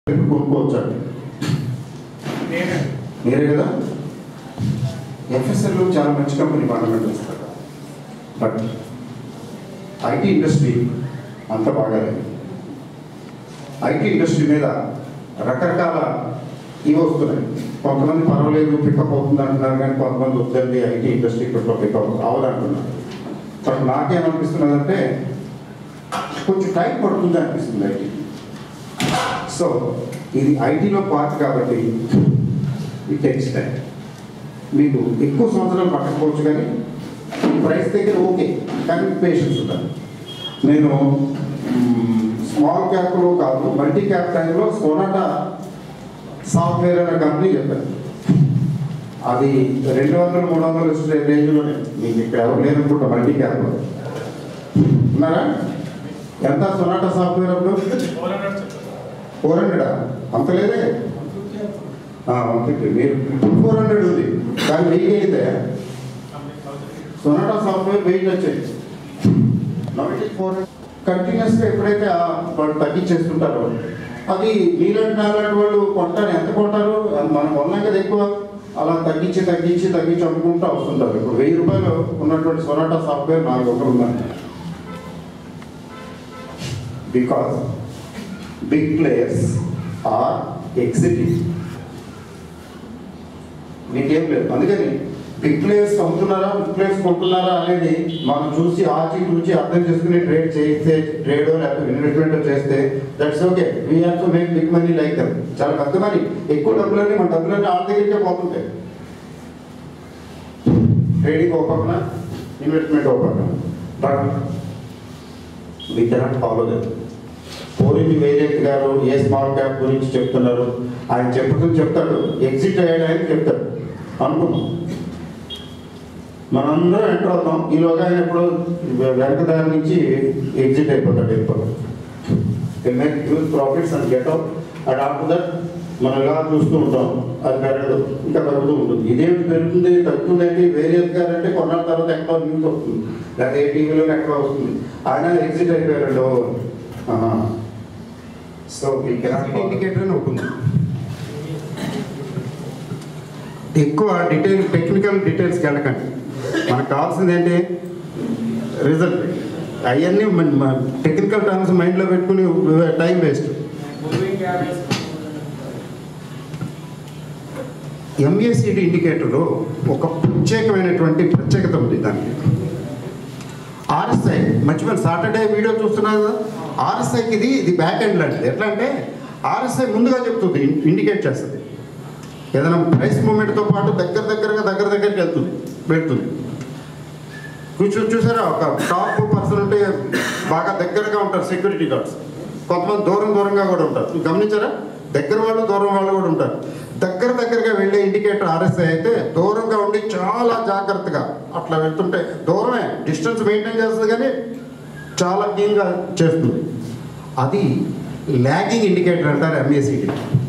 కొనుక్కోవచ్చండి మీరే కదా ఎఫ్ఎస్ఎల్ చాలా మంచి కంపెనీ ఫండమెంటల్ ఇస్తారు బట్ ఐటీ ఇండస్ట్రీ అంత బాగాలేదు ఐటీ ఇండస్ట్రీ మీద రకరకాల ఇవి వస్తున్నాయి కొంతమంది పర్వాలేదు పికప్ అవుతుంది అంటున్నారు కానీ కొంతమంది వద్దండి ఐటీ ఇండస్ట్రీ ఇప్పట్లో పికప్ అవ్వదంటున్నారు బట్ నాకేమనిపిస్తున్నదంటే కొంచెం టైం పడుతుంది అనిపిస్తుంది ఐటీ సో ఇది ఐటీలో పార్ట్ కాబట్టి ఇట్ టెక్స్ టైం మీకు ఎక్కువ సంవత్సరాలు పట్టకపోవచ్చు కానీ ప్రైస్ దగ్గర ఓకే కానీ పేషెన్స్ ఉండాలి నేను స్మాల్ క్యాప్లో కాదు మల్టీ క్యాప్ టైంలో సోనాటా సాఫ్ట్వేర్ అనే కంపెనీ చెప్పాను అది రెండు వందలు మూడు వందలు వచ్చే రేంజ్లోనే మీకు ఇక్కడ ఎవరు లేననుకుంటా మల్టీ క్యాప్లో ఉన్నారా ఎంత సొనాటా సాఫ్ట్వేర్ అప్పుడు ఫోర్ హండ్రెడా అంత లేదే వన్ ఫిఫ్టీ మీరు ఫోర్ హండ్రెడ్ ఉంది కానీ వెయ్యి అయితే సొనాటా సాఫ్ట్వేర్ వెయ్యి వచ్చేది ఫోర్ కంటిన్యూస్గా ఎప్పుడైతే ఆ వాళ్ళు తగ్గించేస్తుంటారో అది మీలాంటి నాలాంటి వాళ్ళు కొంటారు ఎంత కొంటారు మనం కొన్నాం కదా ఎక్కువ అలా తగ్గించి తగ్గించి తగ్గించి అమ్ముకుంటూ వస్తుంటారు ఇప్పుడు వెయ్యి రూపాయలు ఉన్నటువంటి సొనాటా సాఫ్ట్వేర్ నాలుగు ఒకరు ఉందండి because big players are exiting నీకేం లేదు అందుకని బిగ్ ప్లేయర్స్ అమ్ముతున్నారా బిగ్ ప్లేయర్స్ కొంటున్నారా అనేది మనం చూసి ఆచి చూసి అర్థం చేసుకుని ట్రేడ్ చేస్తే ట్రేడ్ లేకపోతే ఇన్వెస్ట్మెంట్ చేస్తే that's okay we have to make big money like them చాలా పెద్ద మనీ ఎక్కువ డబ్బులన్నీ మన డబ్బులన్నీ ఆడ దగ్గరికే పోతుంటాయి ట్రేడింగ్ ఒక పక్కన ఇన్వెస్ట్మెంట్ ఒక పక్కన but we cannot follow that పోలింది వేరియంట్ గారు ఏ స్మాల్ క్యాప్ గురించి చెప్తున్నారు ఆయన చెప్పుతూ చెప్తాడు ఎగ్జిట్ అయ్యాడని చెప్తాడు అనుకున్నాం మనందరం ఎంటర్ అవుతాం ఈలోగా ఆయన ఎప్పుడు వెనకదారి నుంచి ఎగ్జిట్ అయిపోతాడు ఎప్పుడు make huge profits and get out and after that మనం ఇలా చూస్తూ ఉంటాం అది పెరగదు ఇంకా తగ్గుతూ ఉంటుంది ఇదేమిటి పెరుగుతుంది తగ్గుతుంది ఏంటి వేరియస్ గారు అంటే కొన్నాళ్ళ తర్వాత ఎక్కడో న్యూస్ వస్తుంది లేదా ఏ టీవీలో ఎక్కడో వస్తుంది ఆయన ఎగ్జిట్ అయిపోయాడు సో ఇండికేటర్ అని ఉంటుంది ఎక్కువ డీటెయిల్ టెక్నికల్ డీటెయిల్స్కి వెళ్ళకండి మనకు కావాల్సింది ఏంటి రిజల్ట్ అవన్నీ టెక్నికల్ టర్మ్స్ మైండ్లో పెట్టుకుని టైం వేస్ట్ ఎంఏసిడి ఇండికేటర్లో ఒక ప్రత్యేకమైనటువంటి ప్రత్యేకత ఉంది దానికి ఆర్ఎస్ఐ మర్చిపోయి సాటర్డే వీడియో చూస్తున్నారు కదా ఆర్ఎస్ఐకి ఇది ఇది బ్యాక్ ఎండ్ లాంటిది ఎట్లా అంటే ఆర్ఎస్ఐ ముందుగా చెప్తుంది ఇండికేట్ చేస్తుంది ఏదైనా ప్రైస్ మూమెంట్తో పాటు దగ్గర దగ్గరగా దగ్గర దగ్గరికి వెళ్తుంది పెడుతుంది కూర్చో చూసారా ఒక టాప్ పర్సన్ ఉంటే బాగా దగ్గరగా ఉంటారు సెక్యూరిటీ గార్డ్స్ కొంతమంది దూరం దూరంగా కూడా ఉంటారు గమనించారా దగ్గర వాళ్ళు దూరం వాళ్ళు కూడా ఉంటారు దగ్గర దగ్గరగా వెళ్ళే ఇండికేటర్ ఆర్ఎస్ఐ అయితే దూరంగా ఉండి చాలా జాగ్రత్తగా అట్లా వెళ్తుంటే దూరమే డిస్టెన్స్ మెయింటైన్ చేస్తుంది కానీ చాలా క్లీన్గా చేస్తుంది అది ల్యాగింగ్ ఇండికేటర్ అంటారు MACD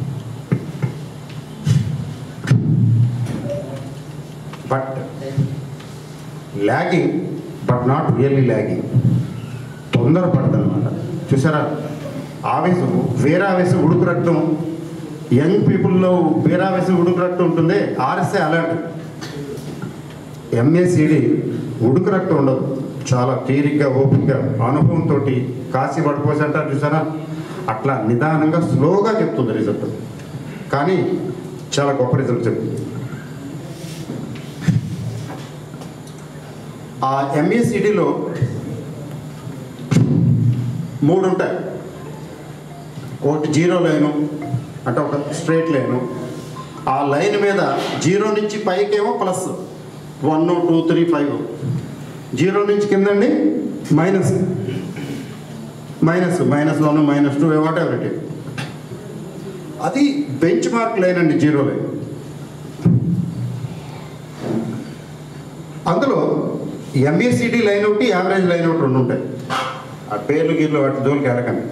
but lagging but not really lagging తొందరపడదనమాట చూసారా ఆవేశం వేరే ఆవేశం ఉడుకు రక్తం యంగ్ పీపుల్లో వీరావేశం ఉడుకు రక్తం ఉంటుంది ఆర్ఎస్ఏ అలాంటి ఎంఏసిడి ఉడుకు రక్తం ఉండదు చాలా తీరిగ్గా ఓపికగా అనుభవంతో కాశీ పడిపోసి అంటారు చూసారా అట్లా నిదానంగా స్లోగా చెప్తుంది రిజల్ట్ కానీ చాలా గొప్ప రిజల్ట్ చెప్తుంది ఆ ఎంఏసిడిలో మూడు ఉంటాయి ఒకటి జీరో లైను అంటే ఒక స్ట్రైట్ లైను ఆ లైన్ మీద జీరో నుంచి పైకేమో plus one two three five zero నుంచి కిందండి minus minus minus one minus two whatever it అది బెంచ్ మార్క్ లైన్ అండి జీరో లైన్ అందులో ఎంఏసిడి లైన్ ఒకటి యావరేజ్ లైన్ ఒకటి రెండు ఉంటాయి ఆ పేర్లు గీర్లు వాటి జోలికి వెళ్ళకండి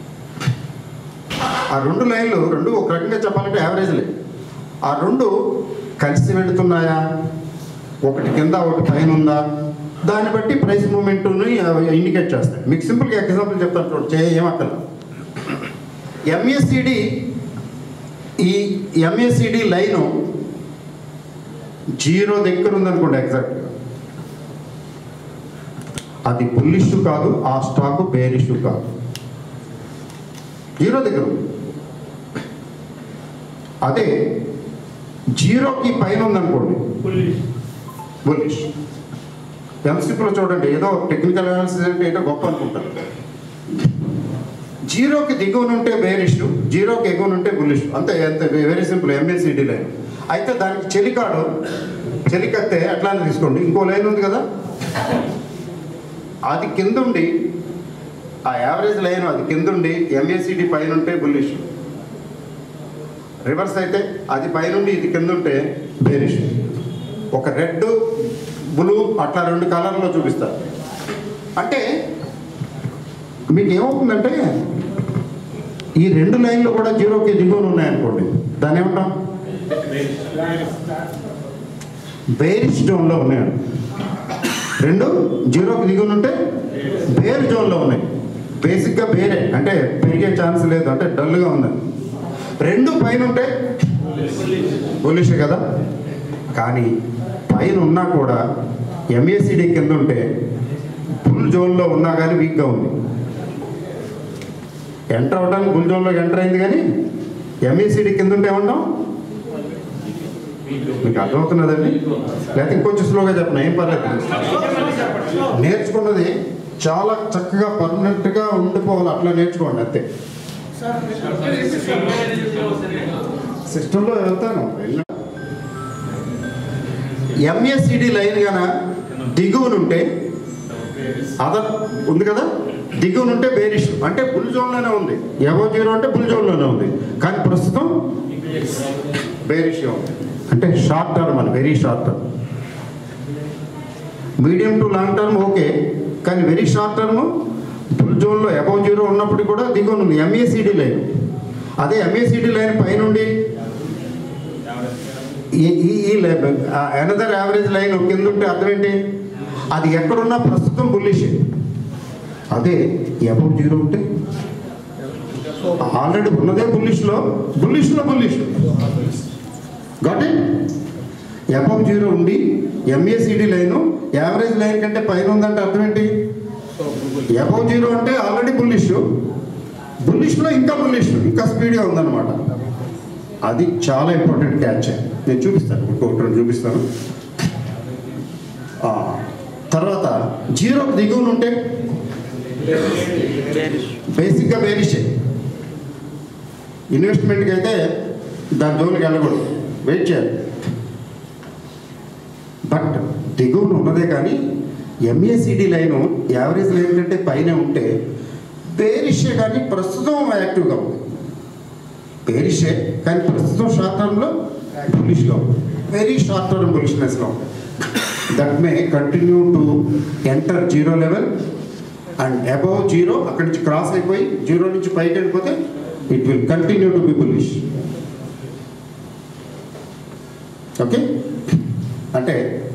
ఆ రెండు లైన్లు రెండు ఒక రకంగా చెప్పాలంటే యావరేజ్ లైన్ ఆ రెండు కలిసి వెళుతున్నాయా ఒకటి కింద ఒకటి పైన ఉందా దాన్ని బట్టి ప్రైస్ మూమెంట్ని ఇండికేట్ చేస్తాయి మీకు సింపుల్గా ఎగ్జాంపుల్ చెప్తాను చూడండి చేయ ఏమక్కర్లా ఎంఎస్సిడి ఎంఏసిడి లైను జీరో దగ్గర ఉందనుకోండి ఎగ్జాక్ట్గా అది బుల్లిష్ కాదు ఆ స్టాక్ బేరిష్ కాదు జీరో దగ్గర ఉంది అదే జీరోకి పైన ఉందనుకోండి బుల్లిష్ ఎంసీపీలో చూడండి ఏదో టెక్నికల్ అనాలిసిస్ అంటే ఏదో గొప్ప అనుకుంటారు జీరోకి దిగువన ఉంటే బేరిష్ జీరోకి ఎగువన ఉంటే బుల్లిష్ అంతే అంతే వెరీ సింపుల్ ఎంఏసిడి లైన్ అయితే దానికి చెలికాడు చెలికత్తే అట్లానే తీసుకోండి ఇంకో లైన్ ఉంది కదా అది కింద ఉండి ఆ యావరేజ్ లైన్ అది కింద ఉండి ఎంఏసిడి పైన ఉంటే బుల్లిష్ రివర్స్ అయితే అది పైనుండి ఇది కింద ఉంటే బేరిష్ ఒక రెడ్ బ్లూ అట్లా రెండు కలర్లో చూపిస్తారు అంటే మీకు ఏమవుతుందంటే ఈ రెండు లైన్లు కూడా జీరోకి దిగువన ఉన్నాయనుకోండి దాన్ని ఏమంటాం బేరిష్ జోన్లో ఉన్నాయండి రెండు జీరోకి దిగువన ఉంటే బేర్ జోన్లో ఉన్నాయి బేసిక్గా బేరే అంటే పెరిగే ఛాన్స్ లేదు అంటే డల్గా ఉంది రెండు పైన ఉంటే బులిషే కదా కానీ పైన ఉన్నా కూడా ఎంఏసిడి కింద ఉంటే బుల్ జోన్లో ఉన్నా కానీ వీక్గా ఉంది ఎంటర్ అవడానికి బుల్ జోన్లోకి ఎంటర్ అయింది కానీ ఎంఈసిడి కింద ఉంటే ఏమంటాం మీకు అర్థమవుతున్నదండి లేకపోతే ఇంకొంచెం స్లోగా చెప్పను ఏం పర్లేదు నేర్చుకున్నది చాలా చక్కగా పర్మనెంట్గా ఉండిపోవాలి అట్లా నేర్చుకోండి అంతే సిస్టంలో వెళ్తాను ఎంఎస్సిడి లైన్ గాన దిగువన ఉంటే అదర్ ఉంది కదా దిగువన ఉంటే బేరిష్ అంటే బుల్ జోన్లోనే ఉంది ఎవో జీరో అంటే బుల్ జోన్లోనే ఉంది కానీ ప్రస్తుతం బేరిష్ ఉంది అంటే షార్ట్ టర్మ్ అని very short term medium to long term okay కానీ వెరీ షార్ట్ టర్మ్ బుల్ జోన్లో అబౌవ్ జీరో ఉన్నప్పటికీ కూడా దిగువన ఉంది ఎంఏసిడి లైన్ అదే ఎంఏసిడి లైన్ పైనుండి ఈ ఈ ఈ ఎనదర్ యావరేజ్ లైన్ కింద ఉంటే అర్థం ఏంటి అది ఎక్కడున్నా ప్రస్తుతం బుల్లిష్ అదే అబౌవ్ జీరో ఉంటే ఆల్రెడీ ఉన్నదే బుల్లిష్లో బుల్లిష్లో bullish got it above zero ఉండి ఎంఏసిడి లైను యావరేజ్ లైన్ కంటే పైన ఉందంటే అర్థం ఏంటి అబౌవ్ జీరో అంటే ఆల్రెడీ బుల్లిష్ బుల్లిష్లో ఇంకా బుల్లిష్ ఇంకా స్పీడ్గా ఉందన్నమాట అది చాలా ఇంపార్టెంట్ క్యాచ్ నేను చూపిస్తాను ఇంకొకటి రెండు చూపిస్తాను ఆ, తర్వాత జీరోకి దిగువన ఉంటే బేసిక్గా బేరిషే ఇన్వెస్ట్మెంట్కి అయితే దాని జోలికి వెళ్ళకూడదు వెయిట్ చేయాలి బట్ దిగువన ఉన్నదే కానీ ఎంఏసిడి లైను యావరేజ్ లైన్ కంటే పైన ఉంటే బేరిషే కానీ ప్రస్తుతం యాక్టివ్గా ఉంది బేరిషే కానీ ప్రస్తుతం షార్ట్ టర్మ్లో బులిష్గా ఉంది వెరీ షార్ట్ టర్మ్ బులిష్నెస్లో ఉంది that may continue to enter zero level and above zero అక్కడి నుంచి క్రాస్ అయిపోయి జీరో నుంచి పైకి వెళ్ళిపోతే it will continue to be bullish okay అంటే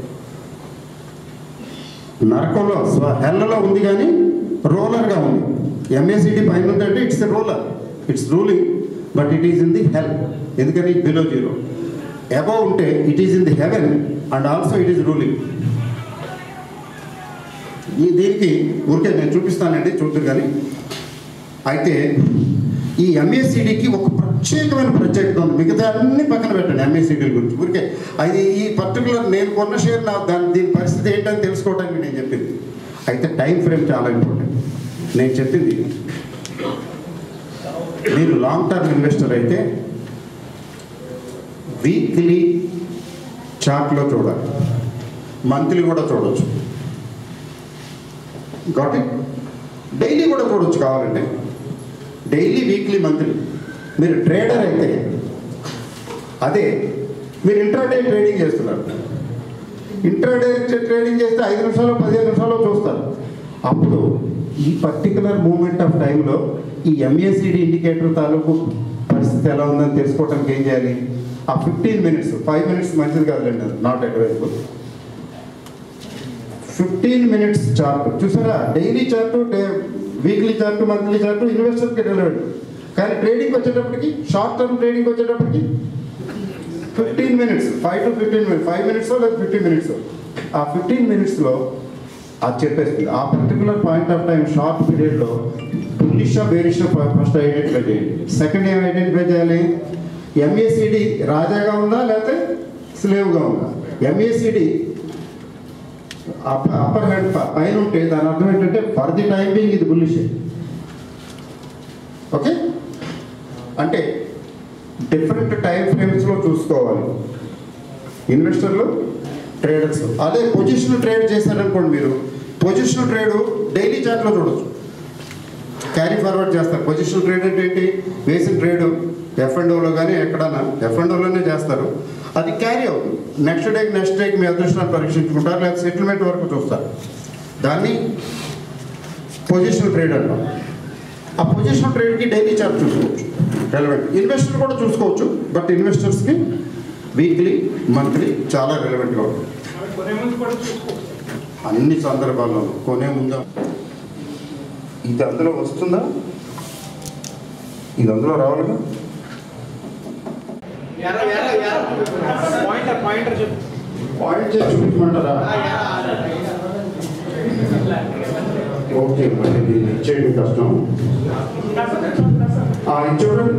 నరకంలో స్వ హెల్లలో ఉంది కానీ రోలర్గా ఉంది ఎంఏసిడి పైన ఉందంటే it's a roller it's ruling but it is in the hell ఎందుకని బిలో జీరో అబౌవ్ ఉంటే it is in the heaven and also it is ruling ఈ దీనికి ఊరికే నేను చూపిస్తానండి చూద్దరు కానీ అయితే ఈ ఎంఏసిడికి ఒక ప్రత్యేకమైన ప్రత్యేకత ఉంది మిగతా అన్ని పక్కన పెట్టండి ఎంఏసిడి గురించి ఊరికే అది ఈ పర్టికులర్ నేను కొన్న షేర్ నా దాని దీని పరిస్థితి ఏంటని తెలుసుకోవడానికి నేను చెప్పింది అయితే టైం ఫ్రేమ్ చాలా ఇంపార్టెంట్ నేను చెప్పింది మీరు లాంగ్ టర్మ్ ఇన్వెస్టర్ అయితే వీక్లీ చార్ట్లో చూడాలి మంత్లీ కూడా చూడొచ్చు గాట్ ఇట్ డైలీ కూడా చూడొచ్చు కావాలంటే డైలీ వీక్లీ మంత్లీ మీరు ట్రేడర్ అయితే అదే మీరు ఇంట్రాడే ట్రేడింగ్ చేస్తున్నారు ఇంట్రాడే ట్రేడింగ్ చేస్తే ఐదు నిమిషాలు పదిహేను నిమిషాలు చూస్తారు అప్పుడు ఈ పర్టికులర్ మూమెంట్ ఆఫ్ టైంలో ఈ ఎంఏసిడి ఇండికేటర్ తాలూకు పరిస్థితి ఎలా ఉందని తెలుసుకోవడానికి ఏం చేయాలి ఆ ఫిఫ్టీన్ మినిట్స్ ఫైవ్ మినిట్స్ మంచిది కాదులేండి not advisable fifteen minutes chart చూసారా daily chart weekly chart monthly chart ఇన్వెస్టర్కి రిలవెంట్ కానీ ట్రేడింగ్ వచ్చేటప్పటికి షార్ట్ టర్మ్ ట్రేడింగ్ వచ్చేటప్పటికి fifteen minutes five to fifteen minutes five minutes లేదా ఫిఫ్టీన్ మినిట్స్ ఆ ఫిఫ్టీన్ మినిట్స్లో అది చెప్పేస్తుంది ఆ particular point of time short పీరియడ్లో బుల్లిషా బేరిషా ఫస్ట్ ఐడెంటిఫై చేయండి సెకండ్ ఏం ఐడెంటిఫై చేయాలి ఎంఏసిడి రాజాగా ఉందా లేకపోతే స్లేవ్గా ఉందా ఎంఏసిడి అప్పర్ హ్యాండ్ పైన ఉంటే దాని అర్థం ఏంటంటే ఫర్ ది టైం బీయింగ్ ఇది బుల్లిషే ఓకే అంటే డిఫరెంట్ టైం ఫ్రేమ్స్లో చూసుకోవాలి ఇన్వెస్టర్లు ట్రేడర్స్ అదే పొజిషన్ ట్రేడ్ చేశారనుకోండి మీరు పొజిషన్ ట్రేడ్ డైలీ చార్ట్లో చూడొచ్చు క్యారీ ఫార్వర్డ్ చేస్తారు పొజిషన్ ట్రేడ్ అంటే ఏంటి వేసిన ట్రేడ్ ఎఫ్ అండ్ ఓలో కానీ ఎక్కడన్నా ఎఫ్ అండ్ ఓలోనే చేస్తారు అది క్యారీ అవుతుంది నెక్స్ట్ డేకి నెక్స్ట్ డేకి మీ అదృష్టాన్ని పరీక్షించుకుంటారు లేదా సెటిల్మెంట్ వరకు చూస్తారు దాన్ని పొజిషన్ ట్రేడ్ అంటాం ఆ పొజిషన్ ట్రేడ్కి డైలీ చార్ట్ చూసుకోవచ్చు రెలవెంట్ ఇన్వెస్టర్ కూడా చూసుకోవచ్చు బట్ ఇన్వెస్టర్స్కి వీక్లీ మంత్లీ చాలా రెలవెంట్గా ఉంటుంది కొనే ముందు కూడా చూసుకో అన్ని సందర్భాల్లో కొనే ముందా ఇది అందులో వస్తుందా ఇది అందులో రావాలిగా ఎర్ర ఎర్ర ఎర్ర పాయింటర్ పాయింటర్ చెప్పు పాయింట్ చేసి చూపించమంటారా ఓకే మరి దీన్ని ఇచ్చేయడం కష్టం ఆ, ఇది చూడండి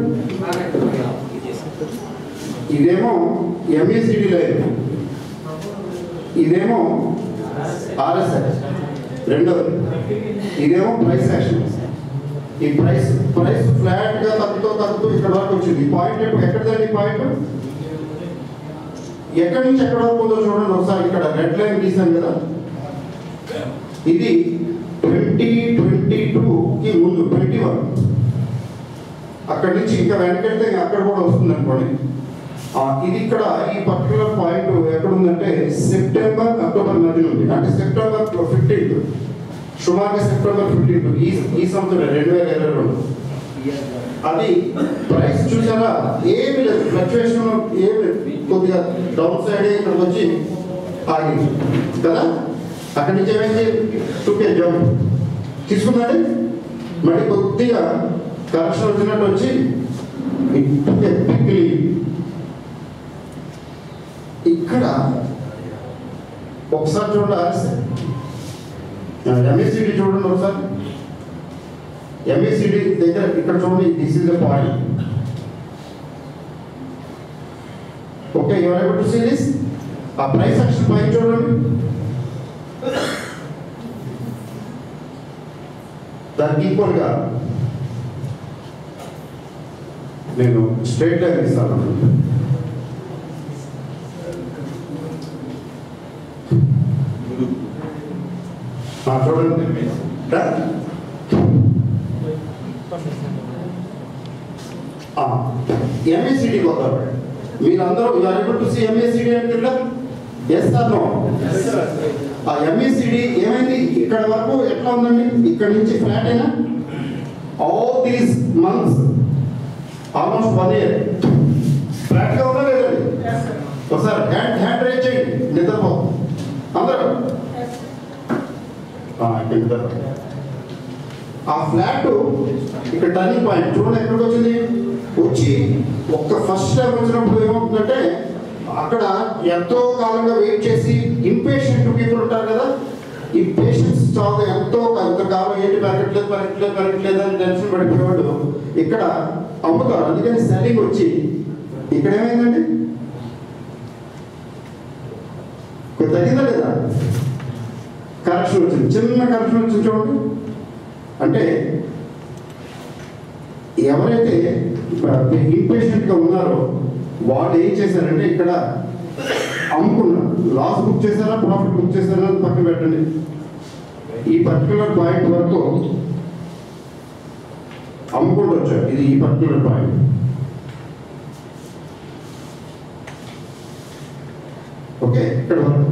ఇదేమో ఎంఏసిడి లైన్ ఇదేమో ఆర్ఎస్ఐ రెండోది ఇదేమో ప్రైస్ యాక్షన్ ఈ ప్రైస్ ప్రైస్ ఫ్లాట్ గా తగ్గుతూ తగ్గుతూ ఇక్కడ వరకు వచ్చింది ఈ పాయింట్ ఎక్కడదండి ఈ పాయింట్ ఎక్కడి నుంచి ఎక్కడ వరకు ఉందో చూడండి ఒకసారి ఇక్కడ రెడ్ లైన్ గీసాం కదా ఇది ట్వంటీ ట్వంటీ టూకి ముందు ట్వంటీ వన్ అక్కడి నుంచి ఇంకా వెనకెళ్తే ఇంకా అక్కడ కూడా వస్తుంది అనుకోండి ఆ, ఇది ఇక్కడ ఈ పర్టికులర్ పాయింట్ ఎక్కడ ఉందంటే సెప్టెంబర్ అక్టోబర్ మధ్యలో ఉంది అంటే సెప్టెంబర్ ఫిఫ్టీన్త్ సుమారుగా సెప్టెంబర్ ఫిఫ్టీన్త్ ఈ ఈ సంవత్సరం రెండు వేల ఇరవై రెండు అది ప్రైస్ చూసారా ఏమి లేదు ఫ్లక్చుయేషన్ ఏమి లేదు కొద్దిగా డౌన్ సైడ్ ఇక్కడికి వచ్చి ఆగింది కదా అక్కడి నుంచి ఏమైంది టుకే జంప్ తీసుకుందండి మళ్ళీ కొద్దిగా కరెక్షన్ వచ్చినట్టు వచ్చి టుకే పిక్లీ ఇక్కడ ఒకసారి చూడండి ఆర్ఎస్ ఎంఎస్సిడి చూడండి ఒకసారి ఎంఏసిడి దగ్గర ఇక్కడ చూడండి this is the point okay your able to see this ఆ ప్రైస్ యాక్షన్ పైన చూడండి దానికి ఈక్వల్గా నేను స్ట్రైట్ లైన్ ఇస్తాను ఆ, చూడండి Done? ఎంఏసిడి కొత్త మీరందరూ you are able to see MACD అంటే ఎస్ ఆర్ నో ఆ ఎంఏసిడి ఏమైంది ఇక్కడ వరకు ఎట్లా ఉందండి ఇక్కడ నుంచి ఫ్లాట్ అయినా all these months almost one year ఫ్లాట్గా ఉందా లేదండి ఒకసారి హ్యాండ్ హ్యాండ్ రేజ్ చేయండి నిద్రపో అందరూ ఆ, ఇక్కడ నిద్ర. ఆ ఫ్లాట్ ఇక్కడ టర్నింగ్ పాయింట్ చూడండి ఎక్కడికి వచ్చింది వచ్చి ఒక్క ఫస్ట్ టైం వచ్చినప్పుడు ఏమవుతుందంటే అక్కడ ఎంతో కాలంగా వెయిట్ చేసి ఇంపేషెంట్ పీపుల్ ఉంటారు కదా ఈ పేషెంట్స్ చాలా ఎంతో ఎంతకాలం ఏంటి పెరగట్లేదు పెరగట్లేదు పెరగట్లేదు అని టెన్షన్ పడిపోయేవాడు ఇక్కడ అమ్ముతారు అందుకని సెల్లింగ్ వచ్చి ఇక్కడ ఏమైందండి కొంచెం తగ్గిందా లేదా కరెక్షన్ వచ్చింది చిన్న కరెక్షన్ వచ్చింది చూడండి అంటే ఎవరైతే ఇంపేషెంట్గా ఉన్నారో వాళ్ళు ఏం చేశారంటే ఇక్కడ అమ్ముకున్నారు లాస్ బుక్ చేశారా ప్రాఫిట్ బుక్ చేశారా అని పక్కన పెట్టండి ఈ పర్టికులర్ పాయింట్ వరకు అమ్ముకుంటూ వచ్చారు ఇది ఈ పర్టికులర్ పాయింట్ ఓకే ఇక్కడ వరకు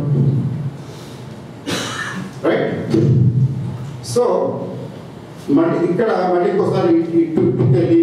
రైట్ సో మళ్ళీ ఇక్కడ మళ్ళీ ఇంకోసారి ఇటు ఇటు వెళ్ళి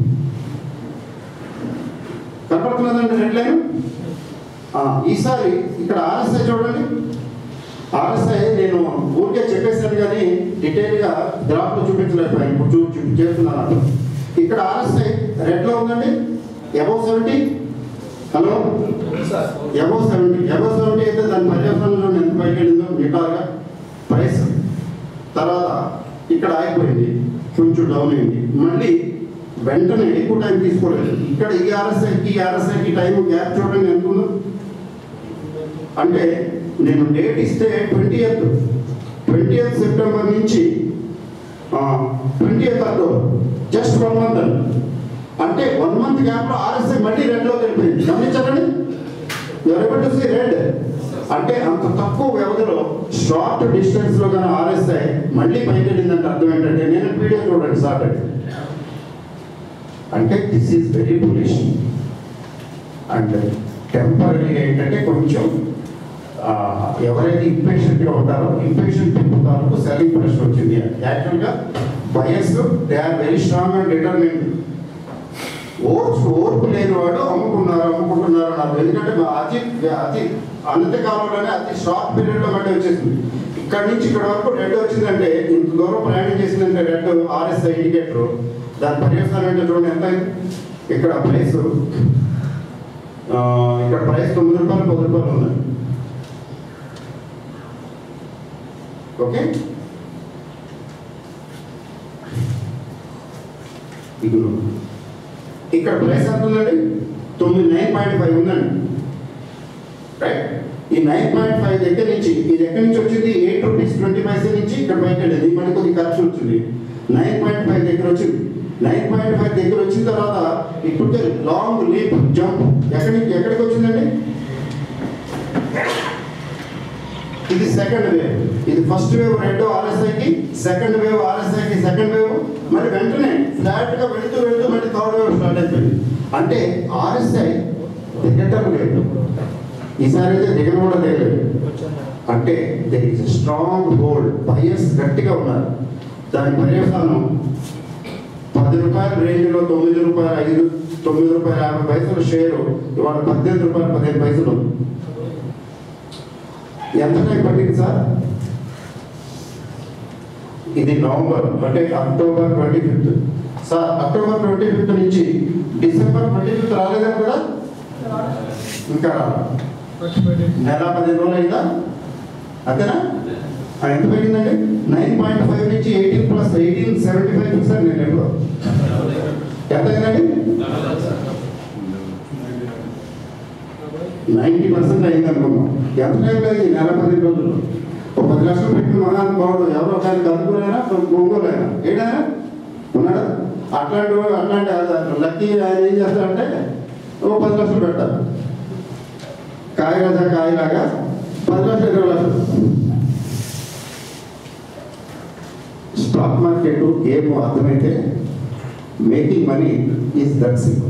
కనపడుతున్నదండి రెడ్ లైన్ ఈసారి ఇక్కడ ఆర్ఎస్ఐ చూడండి ఆర్ఎస్ఐ నేను ఊరికే చెప్పేశాను కానీ డీటెయిల్గా గ్రాఫ్లో చూపించలేకపోయాను ఇప్పుడు చూ చూ- చేస్తున్నాను ఇక్కడ ఆర్ఎస్ఐ రెడ్లో ఉందండి above seventy hello above seventy above seventy అయితే దాని పర్యవసనంలో ఎంత పైకి వెళ్ళిందో మిగతాగా ప్రైస్ తర్వాత ఇక్కడ ఆగిపోయింది కొంచెం డౌన్ అయింది మళ్ళీ వెంటనే ఎక్కువ టైం తీసుకోలేదు ఇక్కడ ఈ ఆర్ఎస్ఐకి ఈ ఆర్ఎస్ఐకి టైం గ్యాప్ చూడండి ఎంత ఉందో అంటే నేను డేట్ ఇస్తే twenty eighth twenty eighth September నుంచి twenty eighth October just one month అండి అంటే వన్ మంత్ గ్యాప్లో ఆర్ఎస్ఐ మళ్ళీ రెడ్లోకి వెళ్ళిపోయింది గమనించారండి ఎవరెబుల్ టు రెడ్ అంటే అంత తక్కువ వ్యవధిలో షార్ట్ డిస్టెన్స్ లో కానీ ఆర్ఎస్ఐ మళ్ళీ పైకి వెళ్ళిందంటే అర్థం ఏంటంటే నేను వీడియో చూడండి సాటర్డే అంటే this is very bullish and temporary ఏంటంటే కొంచెం ఆ, ఎవరైతే ఇంపేషెంట్గా ఉంటారో ఇంపేషెంట్ పీపుల్ తాలూకు సెల్లింగ్ ప్రెషర్ వచ్చింది యాక్చువల్గా bias they are very strong and determine ఓర్పు ఓర్పు లేని వాడు అమ్ముకున్నారు అమ్ముకుంటున్నారు అన్నారు ఎందుకంటే మా అతి అతి అనంత కాలంలోనే అతి షార్ట్ పీరియడ్లో మళ్ళీ వచ్చేసింది ఇక్కడ నుంచి ఇక్కడ వరకు రెడ్ వచ్చిందంటే ఇంత దూరం ప్రయాణం చేసిందంటే రెడ్ ఆర్ఎస్ఐ ఇండికేటర్ దాని పర్యవసానం ఏంటో చూడండి ఎంత అయింది ఇక్కడ ప్రైస్ ఇక్కడ ప్రైస్ తొమ్మిది రూపాయలు పది రూపాయలు ఉన్నాయి ఓకే ఇదిగో ఇక్కడ ప్రైస్ ఎంత ఉందండి తొమ్మిది నైన్ పాయింట్ ఫైవ్ ఉందండి రైట్ ఈ నైన్ పాయింట్ ఫైవ్ దగ్గర నుంచి ఇది ఎక్కడి నుంచి వచ్చింది ఎయిట్ రూపీస్ ట్వంటీ పైసే నుంచి ఇక్కడ పైకి వెళ్ళింది మనకి కొద్ది ఖర్చు వచ్చింది నైన్ పాయింట్ ఫైవ్ దగ్గర వచ్చింది నైన్ పాయింట్ ఫైవ్ దగ్గర వచ్చిన తర్వాత ఇప్పుడు లాంగ్ లీప్ జంప్ ఎక్కడి నుంచి ఎక్కడికి వచ్చిందండి ఇది సెకండ్ వేవ్ ఇది ఫస్ట్ వేవ్ రెండో ఆర్ఎస్ఐకి సెకండ్ వేవ్ ఆర్ఎస్ఐకి సెకండ్ వేవ్ మరి వెంటనే ఫ్లాట్ గా వెళుతూ వెళుతూ మళ్ళీ థర్డ్ వేవ్ స్టార్ట్ అయిపోయింది అంటే ఆర్ఎస్ఐ దిగటం లేదు ఈసారి అయితే దిగను కూడా దిగలేదు అంటే there is strong hold bias గట్టిగా ఉన్నారు దాని పర్యవసానం పది రూపాయల రేంజ్లో తొమ్మిది రూపాయలు ఐదు తొమ్మిది రూపాయల యాభై పైసలు షేరు ఇవాళ పద్దెనిమిది రూపాయలు పదిహేను పైసలు ఉంది. ఎంత టైం పట్టింది సార్ ఇది నవంబర్ అంటే October twenty fifth sir October twenty fifth నుంచి డిసెంబర్ ట్వంటీ ఫిఫ్త్ రాలేదా కదా ఇంకా రాలా. నెల పదిహేను రోజులు అయిందా అంతేనా ఆ, ఎంత పెరిగిందండి నైన్ పాయింట్ ఫైవ్ నుంచి eighteen plus eighteen seventy five చూసాను నేను ఎప్పుడు ఎంత అయిందండి నైంటీ పర్సెంట్ అయింది అనుకున్నాం ఎంత టైం లేదు ఈ నెల పది రోజులు ఒక పది లక్షలు పెట్టిన మహానుభావుడు ఎవరో ఒక ఆయన కనుక్కున్నారా గొంగోలైనా ఏడారా ఉన్నాడా అట్లాంటి వాడు అట్లాంటి లక్కీ ఆయన ఏం చేస్తారంటే ఓ పది లక్షలు పెడతారు కాయ కదా కాయలాగా పది లక్షలు ఇరవై లక్షలు స్టాక్ మార్కెట్ ఏమో అర్థమైతే making money is that simple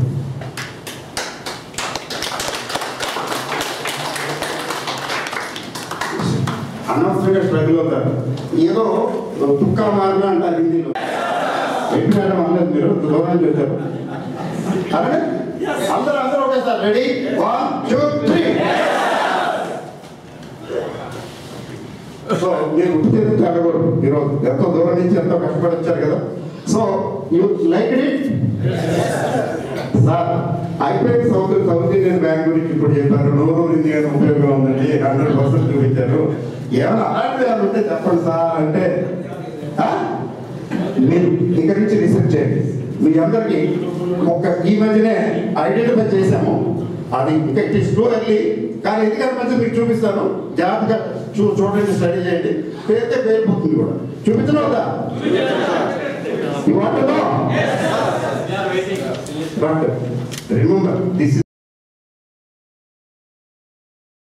అనవసరంగా స్ట్రగుల్ అవుతారు ఏదో తుక్క మార్గ అంటారు హిందీలో ఏంటి మేడం అనలేదు మీరు దూరం చూశారు అరే అందరూ అందరూ ఒకేసారి ready one two three so మీరు ఉట్టితే చదవకూడదు మీరు ఎంతో దూరం నుంచి ఎంతో కష్టపడి వచ్చారు కదా so you like it sir IPL south South Indian Bank గురించి ఇప్పుడు చెప్పారు నూరు ఇండియన్ ఉపయోగం ఉందండి హండ్రెడ్ పర్సెంట్ చూపించారు ఏమైనా అలాంటివి ఏమైనా ఉంటే చెప్పండి సార్ అంటే ఆ? మీరు ఇక్కడి నుంచి రీసెర్చ్ చేయండి మీ అందరికీ ఒక ఈ మధ్యనే ఐడెంటిఫై చేశాము అది ఇంకా ఇట్ ఇస్ టూ ఎర్లీ కానీ ఎందుకంటే మంచి మీకు చూపిస్తాను జాగ్రత్తగా చూ చూడండి స్టడీ చేయండి పేరుతే పేరిపోతుంది కూడా చూపించడం వద్దా You want to know? But remember, this is